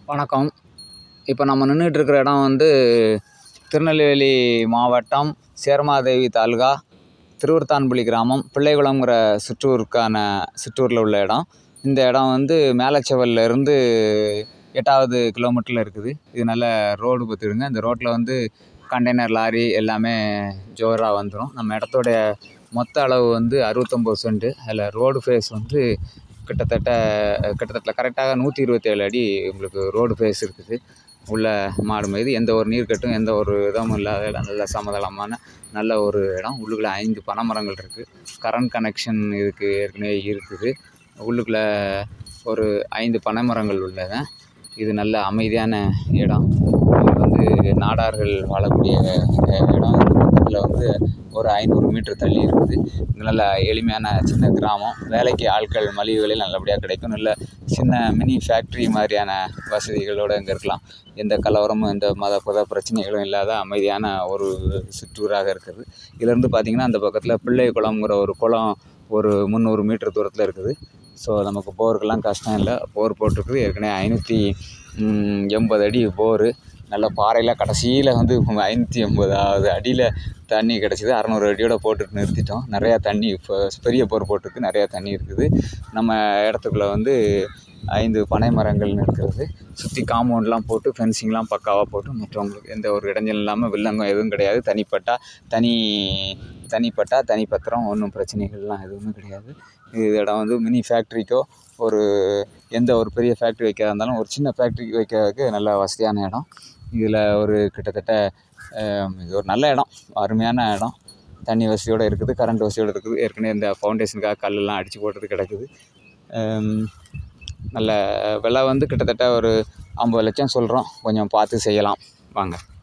வணக்கம் இப்போ நம்ம நின்றுட்டு இருக்கிற இடம் வந்து திருநெல்வேலி மாவட்டம் சேரமாதேவி தாலுகா திருவருத்தான்பள்ளி கிராமம் பிள்ளைகுளம்ங்கிற சிற்றூருக்கான சிற்றூரில் உள்ள இடம் இந்த இடம் வந்து மேலச்செவல்ல இருந்து எட்டாவது கிலோமீட்டரில் இருக்குது இது நல்ல ரோடு பார்த்துடுங்க இந்த ரோட்டில் வந்து கண்டெய்னர் லாரி எல்லாமே ஜோராக வந்துடும் நம்ம இடத்தோடைய மொத்த அளவு வந்து அறுபத்தொம்போது சென்ட் அதில் ரோடு ஃபேஸ் வந்து கிட்டத்தட்ட கிட்டத்தட்ட கரெக்டாக நூற்றி இருபத்தேழு அடி உங்களுக்கு ரோடு ஃபேஸ் இருக்குது உள்ள மாடு மேய்து எந்த ஒரு நீர்க்கட்டும் எந்த ஒரு இதமும் இல்லாத இடம் நல்ல சமதளமான நல்ல ஒரு இடம் உள்ளுக்குள்ளே ஐந்து பனைமரங்கள் இருக்குது கரண்ட் கனெக்ஷன் இதுக்கு ஏற்கனவே இருக்குது உள்ளுக்குள்ளே ஒரு ஐந்து பனைமரங்கள் உள்ளது இது நல்ல அமைதியான இடம் இது வந்து நாடார்கள் வாழக்கூடிய அஹ், இடம் இது பக்கத்தில் வந்து ஒரு ஐநூறு மீட்டர் தள்ளி இருக்குது இங்கே நல்ல எளிமையான சின்ன கிராமம் வேலைக்கு ஆட்கள் மலிவு விலையில் நல்லபடியாக கிடைக்கும் நல்ல சின்ன மினி ஃபேக்ட்ரி மாதிரியான வசதிகளோடு இங்கே இருக்கலாம் எந்த கலவரமும் எந்த மத பத பிரச்சனைகளும் இல்லாத அமைதியான ஒரு சிற்றூராக இருக்குது இதிலேருந்து பார்த்தீங்கன்னா அந்த பக்கத்தில் பிள்ளை குளம்ங்கிற ஒரு குளம் ஒரு முந்நூறு மீட்டர் தூரத்தில் இருக்குது ஸோ நமக்கு போருக்கெல்லாம் கஷ்டம் இல்லை போர் போட்டிருக்குது ஏற்கனவே ஐநூற்றி எண்பது அடி போரு நல்ல பாறையில் கடைசியில் வந்து ஐநூற்றி எண்பதாவது அடியில் தண்ணி கிடச்சிது அறநூறு அடியோட போட்டுட்டு நிறுத்திட்டோம் நிறையா தண்ணி இப்போ பெரிய போர் போட்டிருக்கு நிறையா தண்ணி இருக்குது நம்ம இடத்துக்குள்ள வந்து ஐந்து பனை மரங்கள் இருக்கிறது சுற்றி காம்பவுண்ட்லாம் போட்டு ஃபென்சிங்லாம் பக்காவாக போட்டு மற்றவங்களுக்கு எந்த ஒரு இடைஞ்சல் இல்லாமல் வில்லங்கம் எதுவும் கிடையாது தனிப்பட்டா தனி தனிப்பட்டா தனி பத்திரம் ஒன்றும் பிரச்சனைகள்லாம் எதுவுமே கிடையாது இது இடம் வந்து மினி ஃபேக்ட்ரிக்கோ ஒரு எந்த ஒரு பெரிய ஃபேக்ட்ரி வைக்கிறதா இருந்தாலும் ஒரு சின்ன ஃபேக்ட்ரி வைக்கிறதுக்கு நல்ல வசதியான இடம் இதில் ஒரு கிட்டத்தட்ட அஹ், இது ஒரு நல்ல இடம் அருமையான இடம் தண்ணி வசதியோடு இருக்குது கரண்ட் வசதியோடு இருக்குது ஏற்கனவே இந்த ஃபவுண்டேஷனுக்காக கல்லெல்லாம் அடித்து போட்டது கிடக்குது அம், நல்ல விலை வந்து கிட்டத்தட்ட ஒரு ஐம்பது லட்சம் சொல்கிறோம் கொஞ்சம் பார்த்து செய்யலாம் வாங்க